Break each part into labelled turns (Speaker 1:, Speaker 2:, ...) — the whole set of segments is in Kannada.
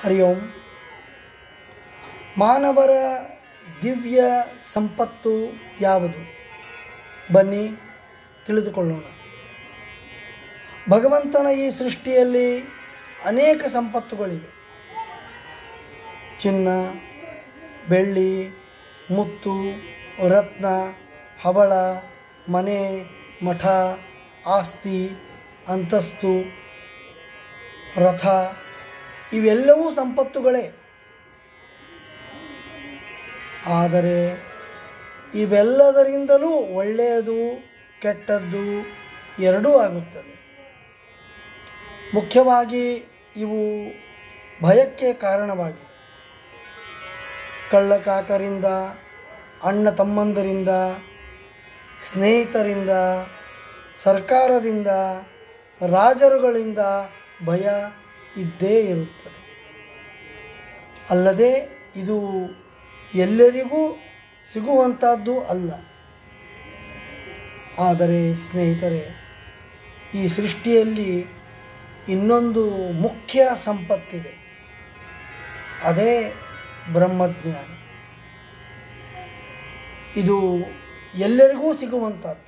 Speaker 1: ಹರಿ ಓಂ ಮಾನವರ ದಿವ್ಯ ಸಂಪತ್ತು ಯಾವುದು ಬನ್ನಿ ತಿಳಿದುಕೊಳ್ಳೋಣ ಭಗವಂತನ ಈ ಸೃಷ್ಟಿಯಲ್ಲಿ ಅನೇಕ ಸಂಪತ್ತುಗಳಿವೆ ಚಿನ್ನ ಬೆಳ್ಳಿ ಮುತ್ತು ರತ್ನ ಹವಳ ಮನೆ ಮಠ ಆಸ್ತಿ ಅಂತಸ್ತು ರಥ ಇವೆಲ್ಲವೂ ಸಂಪತ್ತುಗಳೇ ಆದರೆ ಇವೆಲ್ಲದರಿಂದಲೂ ಒಳ್ಳೆಯದು ಕೆಟ್ಟದ್ದು ಎರಡೂ ಆಗುತ್ತದೆ ಮುಖ್ಯವಾಗಿ ಇವು ಭಯಕ್ಕೆ ಕಾರಣವಾಗಿದೆ ಕಳ್ಳಕಾಕರಿಂದ ಅಣ್ಣ ತಮ್ಮಂದರಿಂದ ಸ್ನೇಹಿತರಿಂದ ಸರ್ಕಾರದಿಂದ ರಾಜರುಗಳಿಂದ ಭಯ ಇದ್ದೇ ಇರುತ್ತದೆ ಅಲ್ಲದೆ ಇದು ಎಲ್ಲರಿಗೂ ಸಿಗುವಂಥದ್ದು ಅಲ್ಲ ಆದರೆ ಸ್ನೇಹಿತರೆ ಈ ಸೃಷ್ಟಿಯಲ್ಲಿ ಇನ್ನೊಂದು ಮುಖ್ಯ ಸಂಪತ್ತಿದೆ ಅದೇ ಬ್ರಹ್ಮಜ್ಞಾನ ಇದು ಎಲ್ಲರಿಗೂ ಸಿಗುವಂಥದ್ದು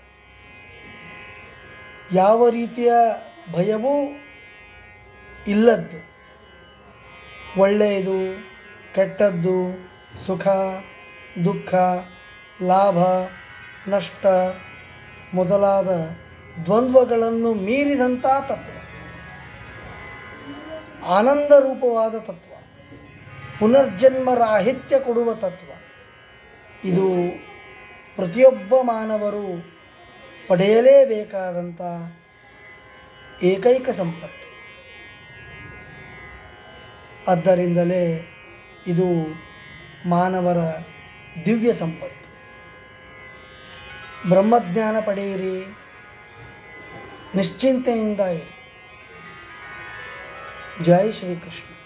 Speaker 1: ಯಾವ ರೀತಿಯ ಭಯವೂ ಇಲ್ಲದ್ದು ಒಳ್ಳೆಯದು ಕೆಟ್ಟದ್ದು ಸುಖ ದುಃಖ ಲಾಭ ನಷ್ಟ ಮೊದಲಾದ ದ್ವಂದ್ವಗಳನ್ನು ಮೀರಿದಂಥ ತತ್ವ ಆನಂದ ರೂಪವಾದ ತತ್ವ ಪುನರ್ಜನ್ಮ ರಾಹಿತ್ಯ ಕೊಡುವ ತತ್ವ ಇದು ಪ್ರತಿಯೊಬ್ಬ ಮಾನವರು ಪಡೆಯಲೇಬೇಕಾದಂಥ ಏಕೈಕ ಸಂಪತ್ತು ಆದ್ದರಿಂದಲೇ ಇದು ಮಾನವರ ದಿವ್ಯ ಸಂಪತ್ತು ಬ್ರಹ್ಮಜ್ಞಾನ ಪಡೆಯಿರಿ ನಿಶ್ಚಿಂತೆಯಿಂದ ಇರಿ ಜೈ ಶ್ರೀಕೃಷ್ಣ